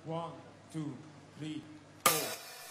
One, two, three, four.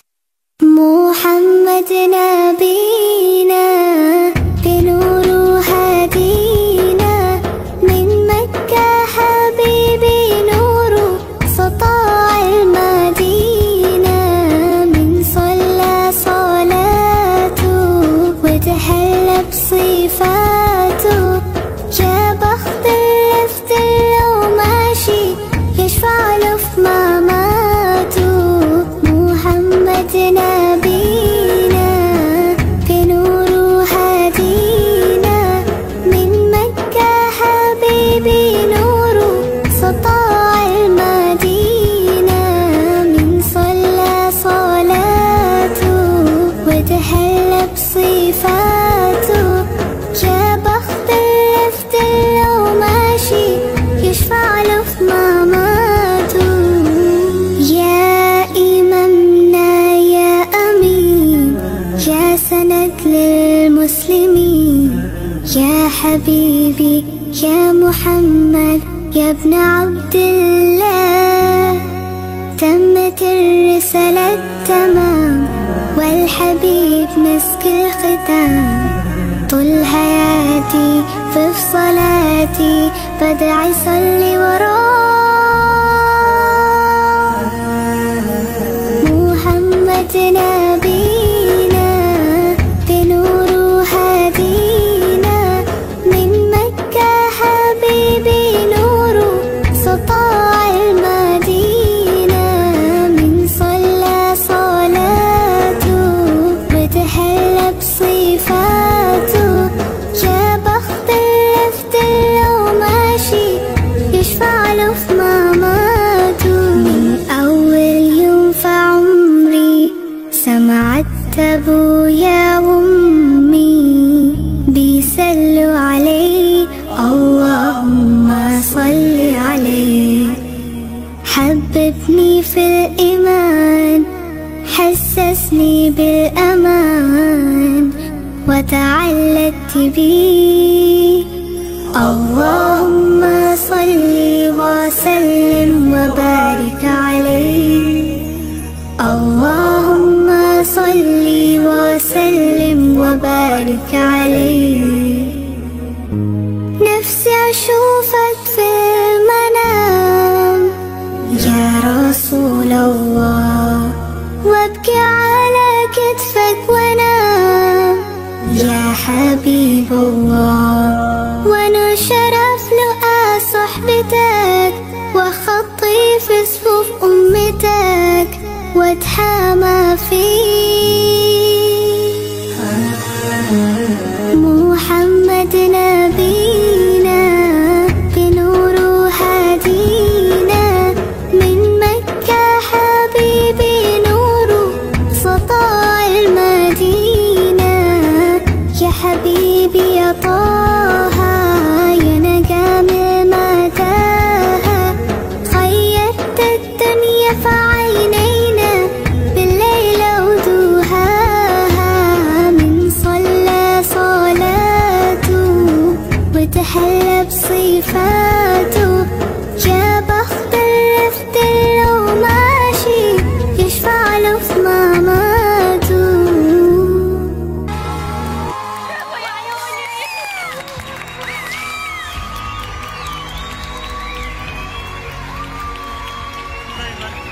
محمد نبينا بنور هدينا من مكة حبيبي نور سطاع المدينة من صلى صلاته وتحلى بصفاته يا بخت اللفت لو ماشي يشفع له في مماته محمد نبينا بنور هدينا من مكة حبيبي نور سطاع المدينة من صلى صلاته وتحلى بصفاته يا بخت اللفت لو ماشي يشفع له في مماته يا إمامنا يا أمين يا سند للمسلمين يا حبيبي يا محمد يا ابن عبد الله تمت الرسالة تمام والحبيب مسك الختام طول حياتي في صلاتي بدعي صلي وراه محمد نبينا بنور هدينا من مكة حبيبي نور سطاع المدينة من صلى صلاته وتحلى بصفاته يا بخت اللفت لو ماشي يشفع له في مماته من أول يوم في عمري سمعت أبويا وأمي بيسلوا علي اللهم صل عليه حببني في الإيمان حسسني بالأمان وتعلقت بيه اللهم صل وسلم وبارك عليه اللهم صل وسلم وبارك عليه نفسي أشوفك في المنام يا رسول الله وابكي على كتفك وانام يا حبيب الله وانا شرف لقى صحبتك وخطي في صفوف امتك واتحامى فيك محمد نبينا بنور هدينا من مكة حبيبي نور سطاع المدينة يا حبيبي يا طه يا نجم المتاهة خيرت الدنيا في عينينا بالليل ودوهاها من صلى صلاته وتحلى بصفاته يا بخت اللفت لو ماشي يشفع له في مماته دايما